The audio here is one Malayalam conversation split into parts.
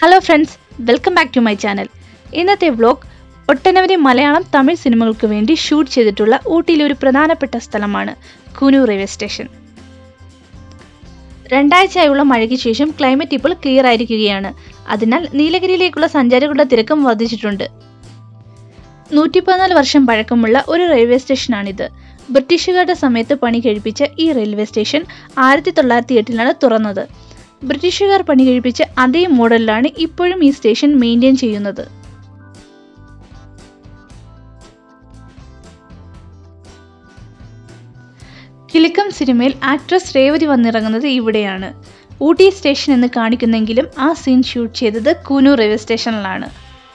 hello friends welcome back to my channel ഇന്നത്തെ വ്ലോഗ് ഒട്ടനവധി മലയാളം തമിഴ് സിനിമകൾക്ക് വേണ്ടി ഷൂട്ട് ചെയ്തിട്ടുള്ള ഊട്ടിയിലെ ഒരു പ്രധാനപ്പെട്ട സ്ഥലമാണ് കൂനൂർ റെയിൽവേ സ്റ്റേഷൻ രണ്ടാഴ്ചയായുള്ള മഴയ്ക്ക് ശേഷം ക്ലൈമറ്റ് ഇപ്പോൾ ക്ലിയർ ആയിരിക്കുകയാണ് അതിനാൽ നീലഗിരിയിലേക്കുള്ള സഞ്ചാരികളുടെ തിരക്കും വർദ്ധിച്ചിട്ടുണ്ട് നൂറ്റി പതിനാല് വർഷം പഴക്കമുള്ള ഒരു റെയിൽവേ സ്റ്റേഷനാണിത് ബ്രിട്ടീഷുകാരുടെ സമയത്ത് പണി കഴിപ്പിച്ച ഈ റെയിൽവേ സ്റ്റേഷൻ ആയിരത്തി തൊള്ളായിരത്തി എട്ടിലാണ് തുറന്നത് ബ്രിട്ടീഷുകാർ പണി കഴിപ്പിച്ച അതേ മോഡലിലാണ് ഇപ്പോഴും ഈ സ്റ്റേഷൻ മെയിൻറ്റെയിൻ ചെയ്യുന്നത് കിലുക്കം സിനിമയിൽ ആക്ട്രസ് രേവതി വന്നിറങ്ങുന്നത് ഇവിടെയാണ് ഊട്ടി സ്റ്റേഷൻ എന്ന് കാണിക്കുന്നെങ്കിലും ആ സീൻ ഷൂട്ട് ചെയ്തത് കൂനൂർ റെയിൽവേ സ്റ്റേഷനിലാണ്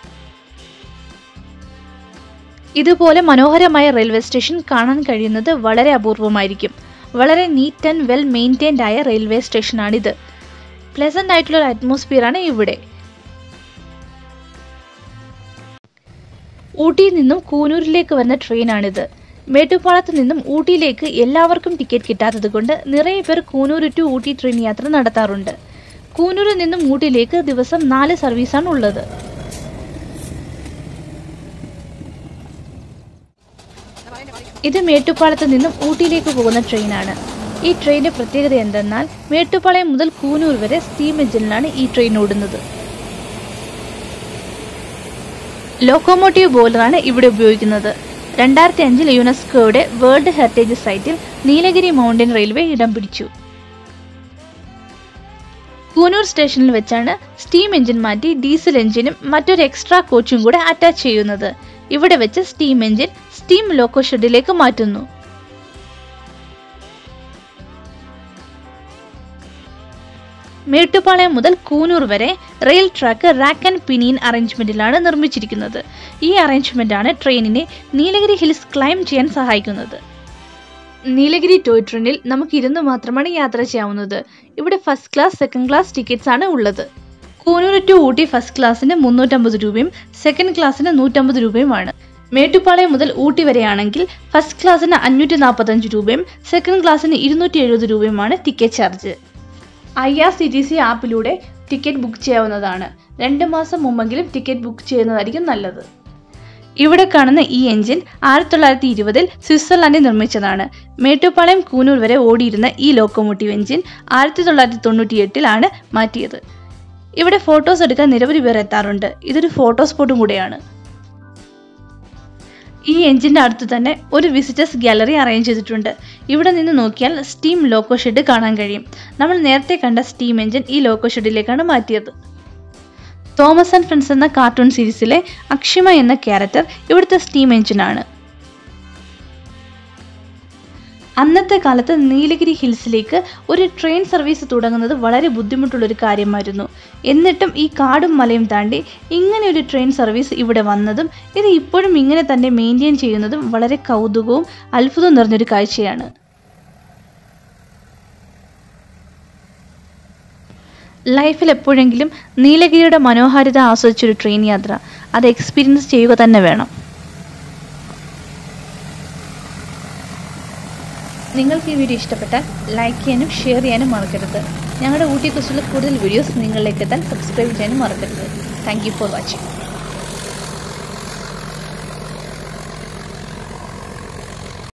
ഇതുപോലെ മനോഹരമായ റെയിൽവേ സ്റ്റേഷൻ കാണാൻ കഴിയുന്നത് വളരെ അപൂർവമായിരിക്കും വളരെ നീറ്റ് ആൻഡ് വെൽ മെയിൻറ്റൈൻഡ് ആയ റെയിൽവേ സ്റ്റേഷനാണിത് പ്ലസന്റ് ആയിട്ടുള്ള ഒരു അറ്റ്മോസ്ഫിയറാണ് ഇവിടെ ഊട്ടിയിൽ നിന്നും കൂനൂരിലേക്ക് വരുന്ന ട്രെയിനാണിത് മേട്ടുപ്പാളത്ത് നിന്നും ഊട്ടിയിലേക്ക് എല്ലാവർക്കും ടിക്കറ്റ് കിട്ടാത്തത് കൊണ്ട് നിറയെ പേർ കൂനൂർ ടു ഊട്ടി ട്രെയിൻ യാത്ര നടത്താറുണ്ട് കൂനൂരിൽ നിന്നും ഊട്ടിയിലേക്ക് ദിവസം നാല് സർവീസാണ് ഉള്ളത് ഇത് മേട്ടുപ്പാളത്ത് നിന്നും ഊട്ടിയിലേക്ക് പോകുന്ന ട്രെയിനാണ് ഈ ട്രെയിനിന്റെ പ്രത്യേകത എന്തെന്നാൽ മേട്ടുപ്പാളയം മുതൽ കൂനൂർ വരെ സ്റ്റീം എഞ്ചിനിലാണ് ഈ ട്രെയിൻ ഓടുന്നത് ലോക്കോമോട്ടീവ് ബോയിലറാണ് ഇവിടെ ഉപയോഗിക്കുന്നത് രണ്ടായിരത്തി അഞ്ചിൽ യുനെസ്കോയുടെ വേൾഡ് ഹെറിറ്റേജ് സൈറ്റിൽ നീലഗിരി മൗണ്ടൻ റെയിൽവേ ഇടം പിടിച്ചു കൂനൂർ സ്റ്റേഷനിൽ വെച്ചാണ് സ്റ്റീം എഞ്ചിൻ മാറ്റി ഡീസൽ എഞ്ചിനും മറ്റൊരു എക്സ്ട്രാ കോച്ചും കൂടെ അറ്റാച്ച് ചെയ്യുന്നത് ഇവിടെ വെച്ച് സ്റ്റീം എഞ്ചിൻ സ്റ്റീം ലോക്കോ ഷെഡിലേക്ക് മാറ്റുന്നു മേട്ടുപാളയം മുതൽ കൂനൂർ വരെ rail track rack and pinion അറേഞ്ച്മെന്റിലാണ് നിർമ്മിച്ചിരിക്കുന്നത് ഈ അറേഞ്ച്മെന്റാണ് ട്രെയിനിനെ നീലഗിരി ഹിൽസ് ക്ലൈം ചെയ്യാൻ സഹായിക്കുന്നത് നീലഗിരി ടോയ് ട്രെയിനിൽ നമുക്ക് ഇരുന്ന് മാത്രമാണ് യാത്ര ചെയ്യാവുന്നത് ഇവിടെ first class second class tickets ആണ് ഉള്ളത് കൂനൂർ ടു ഊട്ടി ഫസ്റ്റ് ക്ലാസ്സിന് മുന്നൂറ്റമ്പത് രൂപയും സെക്കൻഡ് ക്ലാസ്സിന് നൂറ്റമ്പത് രൂപയുമാണ് മേട്ടുപ്പാളയം മുതൽ ഊട്ടി വരെയാണെങ്കിൽ ഫസ്റ്റ് ക്ലാസ്സിന് അഞ്ഞൂറ്റി നാൽപ്പത്തഞ്ച് രൂപയും സെക്കൻഡ് ക്ലാസ്സിന് ഇരുന്നൂറ്റി എഴുപത് രൂപയുമാണ് ticket charge I R C T C ആപ്പിലൂടെ ടിക്കറ്റ് ബുക്ക് ചെയ്യാവുന്നതാണ് രണ്ട് മാസം മുമ്പെങ്കിലും ടിക്കറ്റ് ബുക്ക് ചെയ്യുന്നതായിരിക്കും നല്ലത് ഇവിടെ കാണുന്ന ഈ എഞ്ചിൻ ആയിരത്തി തൊള്ളായിരത്തി ഇരുപതിൽ സ്വിറ്റ്സർലാൻഡിൽ നിർമ്മിച്ചതാണ് മേട്ടുപ്പാളയം കൂനൂർ വരെ ഓടിയിരുന്ന ഈ ലോക്കോമോട്ടീവ് എഞ്ചിൻ ആയിരത്തി തൊള്ളായിരത്തി തൊണ്ണൂറ്റി എട്ടിലാണ് മാറ്റിയത് ഇവിടെ ഫോട്ടോസ് എടുക്കാൻ നിരവധി പേർ എത്താറുണ്ട് ഇതൊരു ഫോട്ടോ സ്പോട്ടും കൂടെയാണ് ഈ എഞ്ചിൻ്റെ അടുത്ത് തന്നെ ഒരു വിസിറ്റേഴ്സ് ഗാലറി അറേഞ്ച് ചെയ്തിട്ടുണ്ട് ഇവിടെ നിന്ന് നോക്കിയാൽ സ്റ്റീം ലോക്കോ ഷെഡ് കാണാൻ കഴിയും നമ്മൾ നേരത്തെ കണ്ട സ്റ്റീം എഞ്ചിൻ ഈ ലോക്കോ ഷെഡിലേക്കാണ് മാറ്റിയത് തോമസ് ആൻഡ് ഫ്രണ്ട്സ് എന്ന കാർട്ടൂൺ സീരീസിലെ അക്ഷിമ എന്ന ക്യാരക്ടർ ഇവിടുത്തെ സ്റ്റീം എഞ്ചിനാണ് അന്നത്തെ കാലത്ത് നീലഗിരി ഹിൽസിലേക്ക് ഒരു ട്രെയിൻ സർവീസ് തുടങ്ങുന്നത് വളരെ ബുദ്ധിമുട്ടുള്ളൊരു കാര്യമായിരുന്നു എന്നിട്ടും ഈ കാടും മലയും താണ്ടി ഇങ്ങനെ ഒരു ട്രെയിൻ സർവീസ് ഇവിടെ വന്നതും ഇത് ഇപ്പോഴും ഇങ്ങനെ തന്നെ മെയിൻറ്റെയിൻ ചെയ്യുന്നതും വളരെ കൗതുകവും അത്ഭുതവും നിറഞ്ഞൊരു കാഴ്ചയാണ് ലൈഫിൽ എപ്പോഴെങ്കിലും നീലഗിരിയുടെ മനോഹാരിത ആസ്വദിച്ചൊരു ട്രെയിൻ യാത്ര അത് എക്സ്പീരിയൻസ് ചെയ്യുക തന്നെ വേണം നിങ്ങൾക്ക് ഈ വീഡിയോ ഇഷ്ടപ്പെട്ടാൽ ലൈക്ക് ചെയ്യാനും ഷെയർ ചെയ്യാനും മറക്കരുത് ഞങ്ങളുടെ ഊട്ടിയെക്കുറിച്ചുള്ള കൂടുതൽ വീഡിയോസ് നിങ്ങളിലേക്ക് എത്താൻ സബ്സ്ക്രൈബ് ചെയ്യാനും മറക്കരുത് താങ്ക് യു ഫോർ വാച്ചിങ്